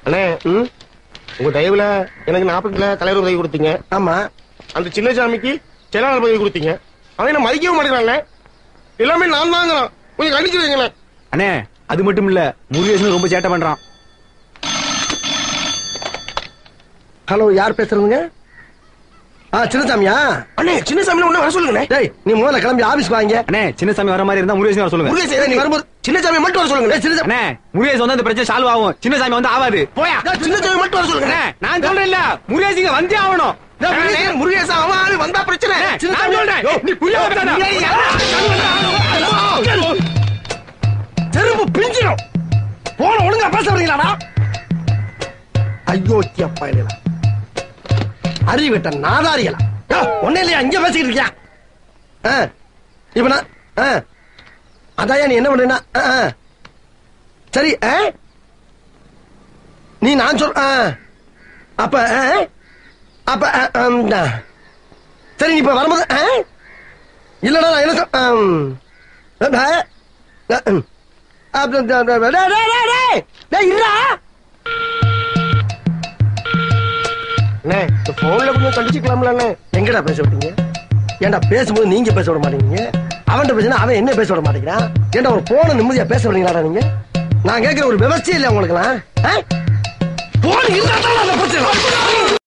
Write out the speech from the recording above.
அண்ணே ம் உங்க தயவுல எனக்கு நாற்பதுல தலைவர் உதவி கொடுத்தீங்க ஆமா அந்த சின்னசாமிக்கு செயலாளர் பதவி கொடுத்தீங்க அவன் என்ன மதிக்கவும் மாட்டேங்கிறான்ல எல்லாமே நான் தாங்கிறான் கொஞ்சம் கண்டிச்சு வைங்களேன் அண்ணே அது மட்டும் இல்ல முருகேசன் ரொம்ப சேட்டை பண்றான் ஹலோ யார் பேசுறதுங்க ஆ சின்னசாமியா அண்ணே சின்னசாமி ஒண்ணு வர சொல்லுங்கண்ணே டேய் நீ முதல்ல கிளம்பி ஆபீஸ்க்கு வாங்க அண்ணே சின்னசாமி வர மாதிரி இருந்தா முருகேசன் வர சொல்லுங்க முருகேசன் நீ வரும்போது சின்னசாமி மட்டும் வர சொல்லுங்க டேய் சின்னசாமி அண்ணே முருகேசன் வந்து அந்த பிரச்சனை சால்வ் ஆகும் சின்னசாமி வந்து ஆகாது போயா சின்னசாமி மட்டும் வர சொல்லுங்க அண்ணே நான் சொல்றேன் இல்ல முருகேசிங்க வந்தே ஆகணும் அண்ணே, முருகேசன் அவன் ஆளு வந்தா பிரச்சனை அண்ணே, நான் சொல்றேன் நீ புரிய வச்சாதா? செருப்பு பிஞ்சிடும் போன ஒழுங்கா பேச வரீங்களாடா ஐயோ பயணிகளா அறிவிட்ட நாதாரிகளா ஒன்னே இல்லையா இங்க பேசிக்கிட்டு இருக்கியா ஆ, இப்ப நான் ஆ, அதாயா நீ என்ன பண்றீன்னா ஆ, ஆ. சரி ஆ? நீ நான் சொல் ஆ. அப்ப ஆ? அப்ப ஆ, ஆம், ஆ. சரி நீ இப்ப வரும்போது ஆ? இல்லடா நான் என்ன சொல் ஆம். ஆ, ஆ, ம். அப்ப- டேய், டேய், டேய், டேய், டேய், டேய், இருடா. அண்ணே இந்த போன்ல கொஞ்சம் கண்டிச்சுக்கலாம்ல அண்ணே எங்கடா பேச விட்டீங்க ஏன்டா பேசும்போது நீங்க பேச விட மாட்டேங்கிறீங்க அவன்கிட்ட பேசினா அவன் என்ன பேச விட மாட்டேங்கிறான் ஏன்டா ஒரு போன நிம்மதியா பேச விடுறீங்களாடா நீங்க நான் கேட்கிற ஒரு விவசாயம் இல்லை உங்களுக்கு போன் இருந்தா தான் அந்த பிரச்சனை